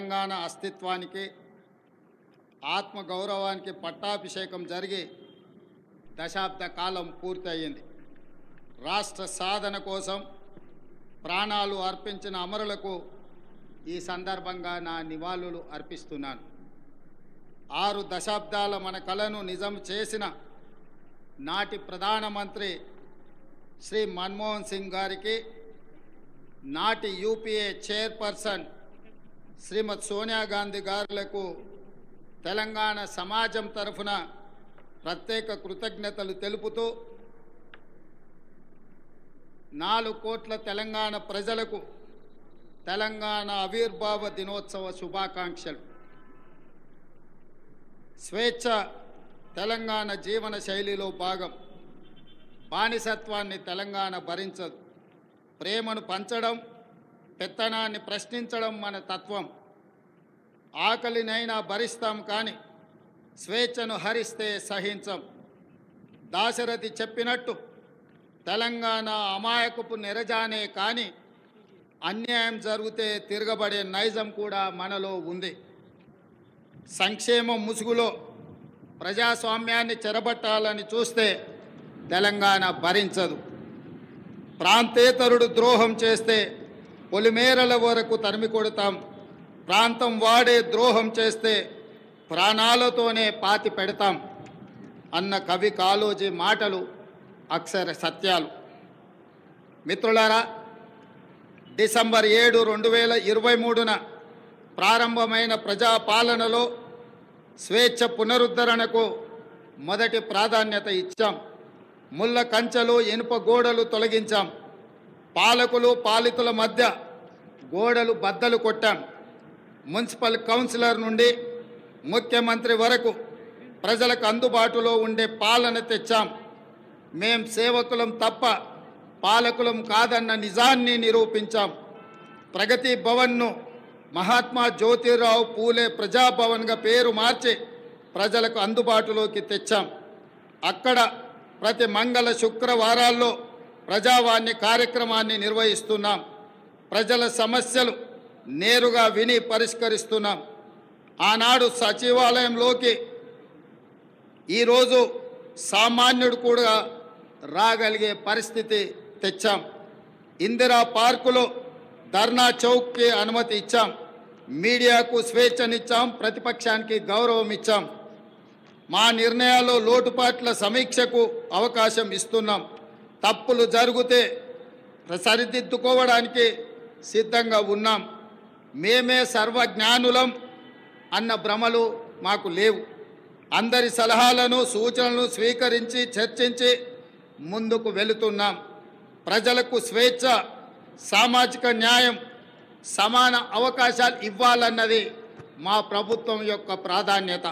తెలంగాణ అస్తిత్వానికి ఆత్మగౌరవానికి పట్టాభిషేకం జరిగి దశాబ్ద కాలం పూర్తయింది రాష్ట్ర సాధన కోసం ప్రాణాలు అర్పించిన అమరులకు ఈ సందర్భంగా నా నివాళులు అర్పిస్తున్నాను ఆరు దశాబ్దాల మన కలను నిజం చేసిన నాటి ప్రధానమంత్రి శ్రీ మన్మోహన్ సింగ్ గారికి నాటి యూపీఏ చైర్పర్సన్ శ్రీమతి సోనియా గాంధీ గారులకు తెలంగాణ సమాజం తరఫున ప్రత్యేక కృతజ్ఞతలు తెలుపుతూ నాలుగు కోట్ల తెలంగాణ ప్రజలకు తెలంగాణ ఆవిర్భావ దినోత్సవ శుభాకాంక్షలు స్వేచ్ఛ తెలంగాణ జీవన శైలిలో భాగం బానిసత్వాన్ని తెలంగాణ భరించదు ప్రేమను పంచడం పెత్తనాన్ని ప్రశ్నించడం మన తత్వం ఆకలినైనా భరిస్తాం కానీ స్వేచ్ఛను హరిస్తే సహించం దాశరథి చెప్పినట్టు తెలంగాణ అమాయకపు నెరజానే కానీ అన్యాయం జరిగితే తిరగబడే నైజం కూడా మనలో ఉంది సంక్షేమం ముసుగులో ప్రజాస్వామ్యాన్ని చెరబట్టాలని చూస్తే తెలంగాణ భరించదు ప్రాంతేతరుడు ద్రోహం చేస్తే పొలిమేరల వరకు తరిమి కొడతాం ప్రాంతం వాడే ద్రోహం చేస్తే ప్రాణాలతోనే పాతి పెడతాం అన్న కవి కాలోజీ మాటలు అక్షర సత్యాలు మిత్రులారా డిసెంబర్ ఏడు రెండు వేల ఇరవై మూడున ప్రారంభమైన ప్రజాపాలనలో స్వేచ్ఛ పునరుద్ధరణకు మొదటి ప్రాధాన్యత ఇచ్చాం ముళ్ళ కంచెలు ఇనుప గోడలు తొలగించాం పాలకులు పాలితుల మధ్య గోడలు బద్దలు కొట్టాం మున్సిపల్ కౌన్సిలర్ నుండి ముఖ్యమంత్రి వరకు ప్రజలకు అందుబాటులో ఉండే పాలన తెచ్చాం మేం సేవకులం తప్ప పాలకులం కాదన్న నిజాన్ని నిరూపించాం ప్రగతి భవన్ను మహాత్మా జ్యోతిరావు పూలే ప్రజాభవన్గా పేరు మార్చి ప్రజలకు అందుబాటులోకి తెచ్చాం అక్కడ ప్రతి మంగళ శుక్రవారాల్లో ప్రజావాణి కార్యక్రమాన్ని నిర్వహిస్తున్నాం ప్రజల సమస్యలు నేరుగా విని పరిష్కరిస్తున్నాం ఆనాడు సచివాలయంలోకి ఈరోజు సామాన్యుడు కూడా రాగలిగే పరిస్థితి తెచ్చాం ఇందిరా పార్కులో ధర్నా చౌక్కి అనుమతి ఇచ్చాం మీడియాకు స్వేచ్ఛనిచ్చాం ప్రతిపక్షానికి గౌరవం ఇచ్చాం మా నిర్ణయాల్లో లోటుపాట్ల సమీక్షకు అవకాశం ఇస్తున్నాం తప్పులు జరిగితే సరిదిద్దుకోవడానికి సిద్ధంగా ఉన్నాం మేమే సర్వజ్ఞానులం అన్న భ్రమలు మాకు లేవు అందరి సలహాలను సూచనలను స్వీకరించి చర్చించి ముందుకు వెళుతున్నాం ప్రజలకు స్వేచ్ఛ సామాజిక న్యాయం సమాన అవకాశాలు ఇవ్వాలన్నది మా ప్రభుత్వం యొక్క ప్రాధాన్యత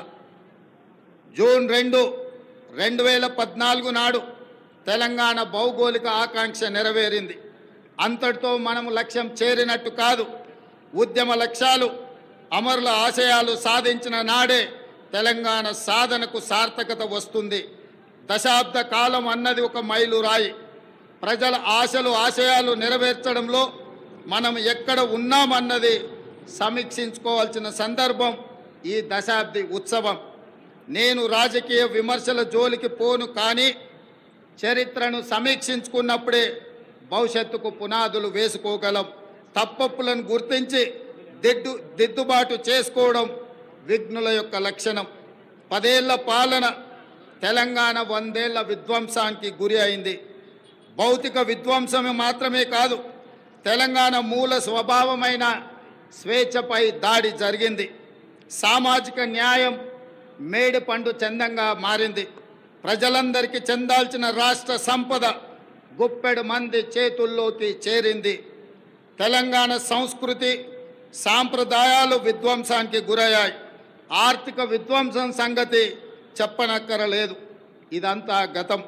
జూన్ రెండు రెండు వేల పద్నాలుగు నాడు తెలంగాణ భౌగోళిక ఆకాంక్ష నెరవేరింది అంతటితో మనం లక్ష్యం చేరినట్టు కాదు ఉద్యమ లక్ష్యాలు అమరుల ఆశయాలు సాధించిన నాడే తెలంగాణ సాధనకు సార్థకత వస్తుంది దశాబ్ద కాలం అన్నది ఒక మైలురాయి ప్రజల ఆశలు ఆశయాలు నెరవేర్చడంలో మనం ఎక్కడ ఉన్నామన్నది సమీక్షించుకోవాల్సిన సందర్భం ఈ దశాబ్ది ఉత్సవం నేను రాజకీయ విమర్శల జోలికి పోను కానీ చరిత్రను సమీక్షించుకున్నప్పుడే భవిష్యత్తుకు పునాదులు వేసుకోగలం తప్పప్పులను గుర్తించి దిద్దు దిద్దుబాటు చేసుకోవడం విఘ్నుల యొక్క లక్షణం పదేళ్ల పాలన తెలంగాణ వందేళ్ల విధ్వంసానికి గురి అయింది భౌతిక విధ్వంసమే మాత్రమే కాదు తెలంగాణ మూల స్వభావమైన స్వేచ్ఛపై దాడి జరిగింది సామాజిక న్యాయం మేడి పండు చందంగా మారింది ప్రజలందరికీ చెందాల్సిన రాష్ట్ర సంపద గుప్పెడు మంది చేతుల్లోకి చేరింది తెలంగాణ సంస్కృతి సాంప్రదాయాలు విధ్వంసానికి గురయ్యాయి ఆర్థిక విధ్వంసం సంగతి చెప్పనక్కరలేదు ఇదంతా గతం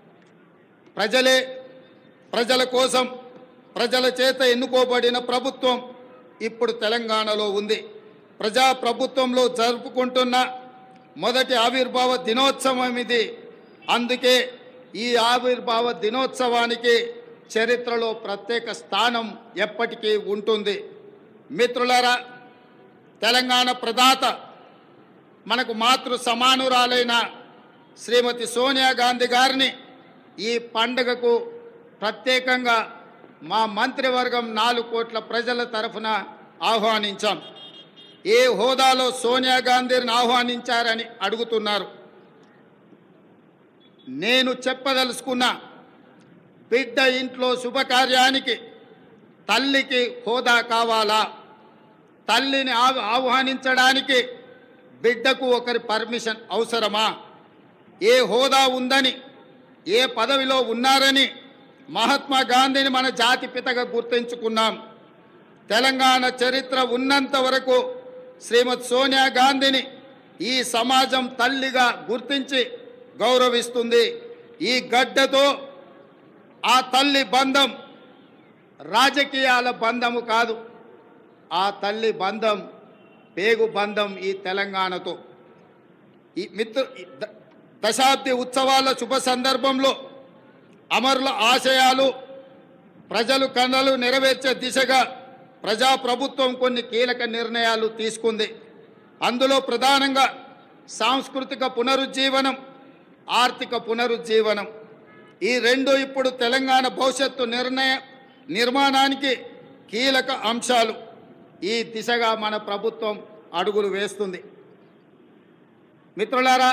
ప్రజలే ప్రజల కోసం ప్రజల చేత ఎన్నుకోబడిన ప్రభుత్వం ఇప్పుడు తెలంగాణలో ఉంది ప్రజా ప్రభుత్వంలో జరుపుకుంటున్న మొదటి ఆవిర్భావ దినోత్సవం ఇది అందుకే ఈ ఆవిర్భావ దినోత్సవానికి చరిత్రలో ప్రత్యేక స్థానం ఎప్పటికీ ఉంటుంది మిత్రులారా తెలంగాణ ప్రదాత మనకు మాతృ సమానురాలైన శ్రీమతి సోనియా గాంధీ గారిని ఈ పండుగకు ప్రత్యేకంగా మా మంత్రివర్గం నాలుగు కోట్ల ప్రజల తరఫున ఆహ్వానించాం ఏ హోదాలో సోనియా గాంధీని ఆహ్వానించారని అడుగుతున్నారు నేను చెప్పదలుచుకున్న బిడ్డ ఇంట్లో శుభకార్యానికి తల్లికి హోదా కావాలా తల్లిని ఆహ్- ఆహ్వానించడానికి బిడ్డకు ఒకరి పర్మిషన్ అవసరమా ఏ హోదా ఉందని ఏ పదవిలో ఉన్నారని మహాత్మా గాంధీని మన జాతి పితగా గుర్తించుకున్నాం తెలంగాణ చరిత్ర ఉన్నంత వరకు శ్రీమతి సోనియా గాంధీని ఈ సమాజం తల్లిగా గుర్తించి గౌరవిస్తుంది ఈ గడ్డతో ఆ తల్లి బంధం రాజకీయాల బంధము కాదు ఆ తల్లి బంధం పేగు బంధం ఈ తెలంగాణతో ఈ మిత్ర ఈ ద- దశాబ్ది ఉత్సవాల శుభ సందర్భంలో అమరుల ఆశయాలు ప్రజలు కన్నలు నెరవేర్చే దిశగా ప్రజాప్రభుత్వం కొన్ని కీలక నిర్ణయాలు తీసుకుంది అందులో ప్రధానంగా సాంస్కృతిక పునరుజ్జీవనం ఆర్థిక పునరుజ్జీవనం ఈ రెండు ఇప్పుడు తెలంగాణ భవిష్యత్తు నిర్ణయ నిర్మాణానికి కీలక అంశాలు ఈ దిశగా మన ప్రభుత్వం అడుగులు వేస్తుంది మిత్రులారా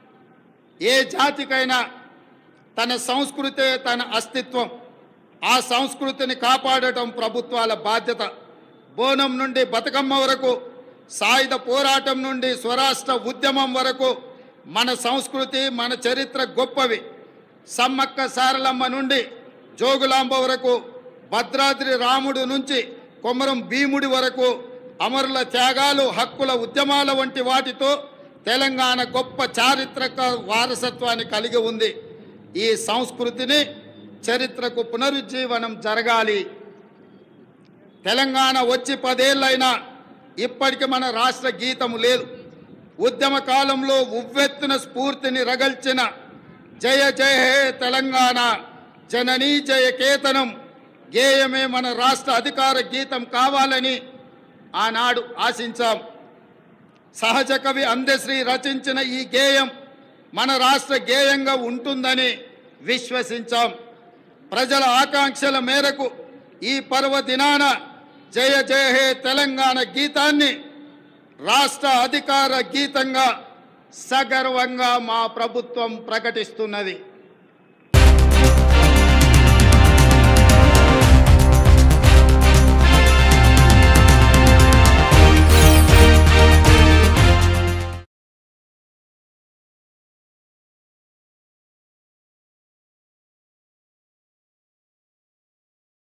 ఏ జాతికైనా తన సంస్కృతే తన అస్తిత్వం ఆ సంస్కృతిని కాపాడటం ప్రభుత్వాల బాధ్యత బోనం నుండి బతుకమ్మ వరకు సాయుధ పోరాటం నుండి స్వరాష్ట్ర ఉద్యమం వరకు మన సంస్కృతి మన చరిత్ర గొప్పవి సమ్మక్క సారలమ్మ నుండి జోగులాంబ వరకు భద్రాద్రి రాముడు నుంచి కొమరం భీముడి వరకు అమరుల త్యాగాలు హక్కుల ఉద్యమాల వంటి వాటితో తెలంగాణ గొప్ప చారిత్రక వారసత్వాన్ని కలిగి ఉంది ఈ సంస్కృతిని చరిత్రకు పునరుజ్జీవనం జరగాలి తెలంగాణ వచ్చి పదేళ్ళైనా ఇప్పటికి మన రాష్ట్ర గీతము లేదు ఉద్యమ కాలంలో ఉవ్వెత్తున స్ఫూర్తిని రగల్చిన జయ జయ హే తెలంగాణ జననీ జయ కేతనం గేయమే మన రాష్ట్ర అధికార గీతం కావాలని ఆనాడు ఆశించాం సహజ కవి అందశ్రీ రచించిన ఈ గేయం మన రాష్ట్ర గేయంగా ఉంటుందని విశ్వసించాం ప్రజల ఆకాంక్షల మేరకు ఈ పర్వదినాన జయ జయ హే తెలంగాణ గీతాన్ని రాష్ట్ర అధికార గీతంగా సగర్వంగా మా ప్రభుత్వం ప్రకటిస్తున్నది